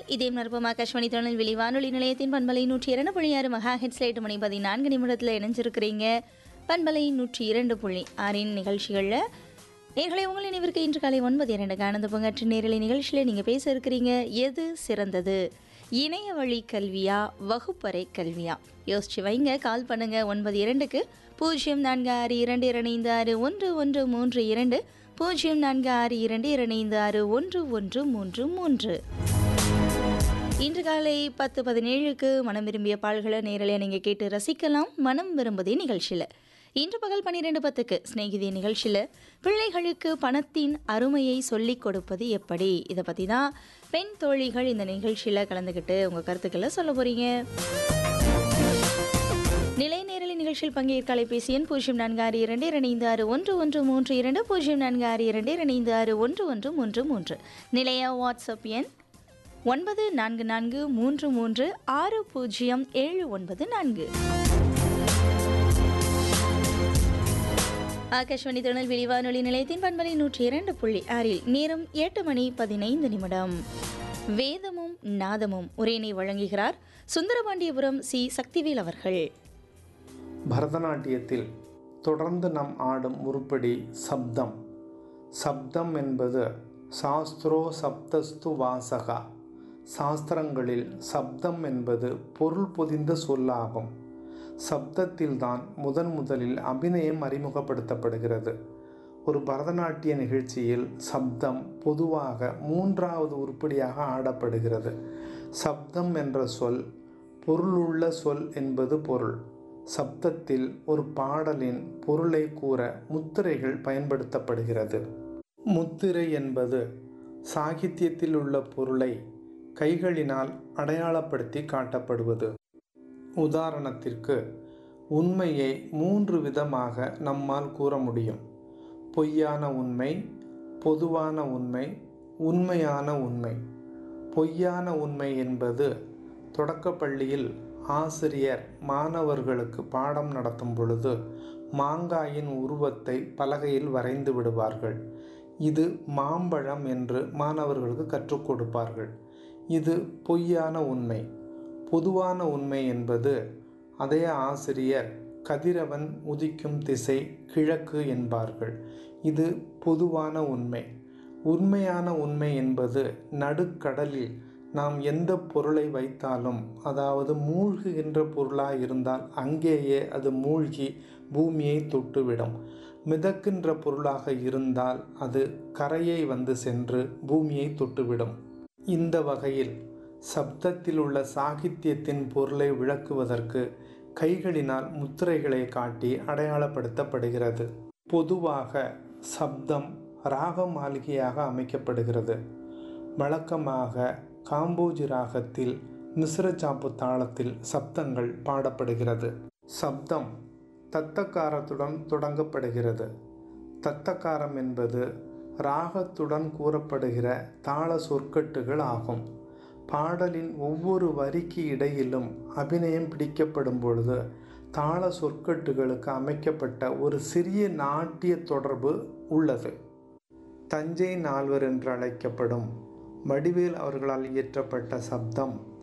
இதே மருப்பம் ஆகாஷ்வாணி திருநெல்வேலி வானொலி நிலையத்தின் பண்பலை நூற்றி இரண்டு புள்ளி ஆறு மகா ஹெட்ஸ் எட்டு மணி பதினான்கு நிமிடத்தில் இணைஞ்சிருக்கிறீங்க பண்பலை நூற்றி இரண்டு புள்ளி ஆறின் நிகழ்ச்சிகளில் நேர்களை உங்கள் நினைவிற்கு இன்று காலை ஒன்பது இரண்டு ஆனந்த பங்காற்று நேரலை நிகழ்ச்சியில் நீங்கள் பேச இருக்கிறீங்க எது சிறந்தது இணைய வழி கல்வியா வகுப்பறை கல்வியா யோசிச்சு வைங்க கால் பண்ணுங்க ஒன்பது இரண்டுக்கு பூஜ்ஜியம் நான்கு ஆறு இரண்டு இரண்டு ஆறு ஒன்று ஒன்று மூன்று இரண்டு பூஜ்ஜியம் நான்கு ஆறு இரண்டு இரண்டு ஆறு ஒன்று ஒன்று மூன்று மூன்று இன்று காலை பத்து பதினேழுக்கு மனம் விரும்பிய பால்களை நேரலையாக நீங்கள் கேட்டு ரசிக்கலாம் மனம் விரும்புதே நிகழ்ச்சியில் இன்று பகல் பன்னிரெண்டு பத்துக்கு சிநேகிதி நிகழ்ச்சியில் பிள்ளைகளுக்கு பணத்தின் அருமையை சொல்லிக் கொடுப்பது எப்படி இதை பற்றி தான் பெண் தோழிகள் இந்த நிகழ்ச்சியில் கலந்துக்கிட்டு உங்கள் கருத்துக்களை சொல்ல போகிறீங்க நிலை நேரலை நிகழ்ச்சியில் பங்கேற்க அலைபேசி எண் பூஜ்ஜியம் நான்கு ஆறு இரண்டு இரண்டு ஆறு ஒன்று ஒன்று மூன்று இரண்டு பூஜ்ஜியம் நான்கு ஆறு இரண்டு இரண்டு ஆறு ஒன்று ஒன்று மூன்று மூன்று நிலைய வாட்ஸ்அப் எண் ஒன்பது நான்கு நான்கு மூன்று மூன்று ஆறு பூஜ்ஜியம் ஏழு ஒன்பது நான்கு ஆகாஷ்வாணி திருநெல்வேலி வானொலி நிலையத்தின் பண்பலை நூற்றி இரண்டு புள்ளி ஆறில் நேரம் எட்டு மணி பதினைந்து நிமிடம் வேதமும் நாதமும் உரையினை வழங்குகிறார் சுந்தரபாண்டியபுரம் சி சக்திவேல் அவர்கள் பரதநாட்டியத்தில் தொடர்ந்து நாம் ஆடும் உருப்படி சப்தம் சப்தம் என்பது சாஸ்திரோ சப்தஸ்து வாசகா சாஸ்திரங்களில் சப்தம் என்பது பொருள் பொதிந்த சொல்லாகும் சப்தத்தில்தான் முதன் முதலில் அபிநயம் அறிமுகப்படுத்தப்படுகிறது ஒரு பரதநாட்டிய நிகழ்ச்சியில் சப்தம் பொதுவாக மூன்றாவது உருப்படியாக ஆடப்படுகிறது சப்தம் என்ற சொல் பொருளுள்ள சொல் என்பது பொருள் சப்தத்தில் ஒரு பாடலின் பொருளை கூற முத்திரைகள் பயன்படுத்தப்படுகிறது முத்திரை என்பது சாகித்யத்தில் உள்ள பொருளை கைகளினால் அடையாளப்படுத்தி காட்டப்படுவது உதாரணத்திற்கு உண்மையை மூன்று விதமாக நம்மால் கூற முடியும் பொய்யான உண்மை பொதுவான உண்மை உண்மையான உண்மை பொய்யான உண்மை என்பது தொடக்கப்பள்ளியில் ஆசிரியர் மாணவர்களுக்கு பாடம் நடத்தும் பொழுது மாங்காயின் உருவத்தை பலகையில் வரைந்து விடுவார்கள் இது மாம்பழம் என்று மாணவர்களுக்கு கற்றுக் கொடுப்பார்கள் இது பொய்யான உண்மை பொதுவான உண்மை என்பது அதே ஆசிரியர் கதிரவன் உதிக்கும் திசை கிழக்கு என்பார்கள் இது பொதுவான உண்மை உண்மையான உண்மை என்பது நடுக்கடலில் நாம் எந்த பொருளை வைத்தாலும் அதாவது மூழ்குகின்ற பொருளாக இருந்தால் அங்கேயே அது மூழ்கி பூமியை தொட்டுவிடும் மிதக்கின்ற பொருளாக இருந்தால் அது கரையை வந்து சென்று பூமியை தொட்டுவிடும் இந்த வகையில் சப்தத்தில் உள்ள சாகித்யத்தின் பொருளை விளக்குவதற்கு கைகளினால் முத்திரைகளை காட்டி அடையாளப்படுத்தப்படுகிறது பொதுவாக சப்தம் ராக மாளிகையாக அமைக்கப்படுகிறது வழக்கமாக காம்போஜி ராகத்தில் மிஸ்ரச்சாப்பு தாளத்தில் சப்தங்கள் பாடப்படுகிறது சப்தம் தத்தக்காரத்துடன் தொடங்கப்படுகிறது தத்தக்காரம் என்பது ராகத்துடன் கூறப்படுகிற தாள சொற்கட்டுகள் ஆகும் பாடலின் ஒவ்வொரு வரிக்கு இடையிலும் அபிநயம் பிடிக்கப்படும் பொழுது தாள சொற்கட்டுகளுக்கு அமைக்கப்பட்ட ஒரு சிறிய நாட்டிய தொடர்பு உள்ளது தஞ்சை நால்வர் என்று அழைக்கப்படும் வடிவேல் அவர்களால் இயற்றப்பட்ட சப்தம்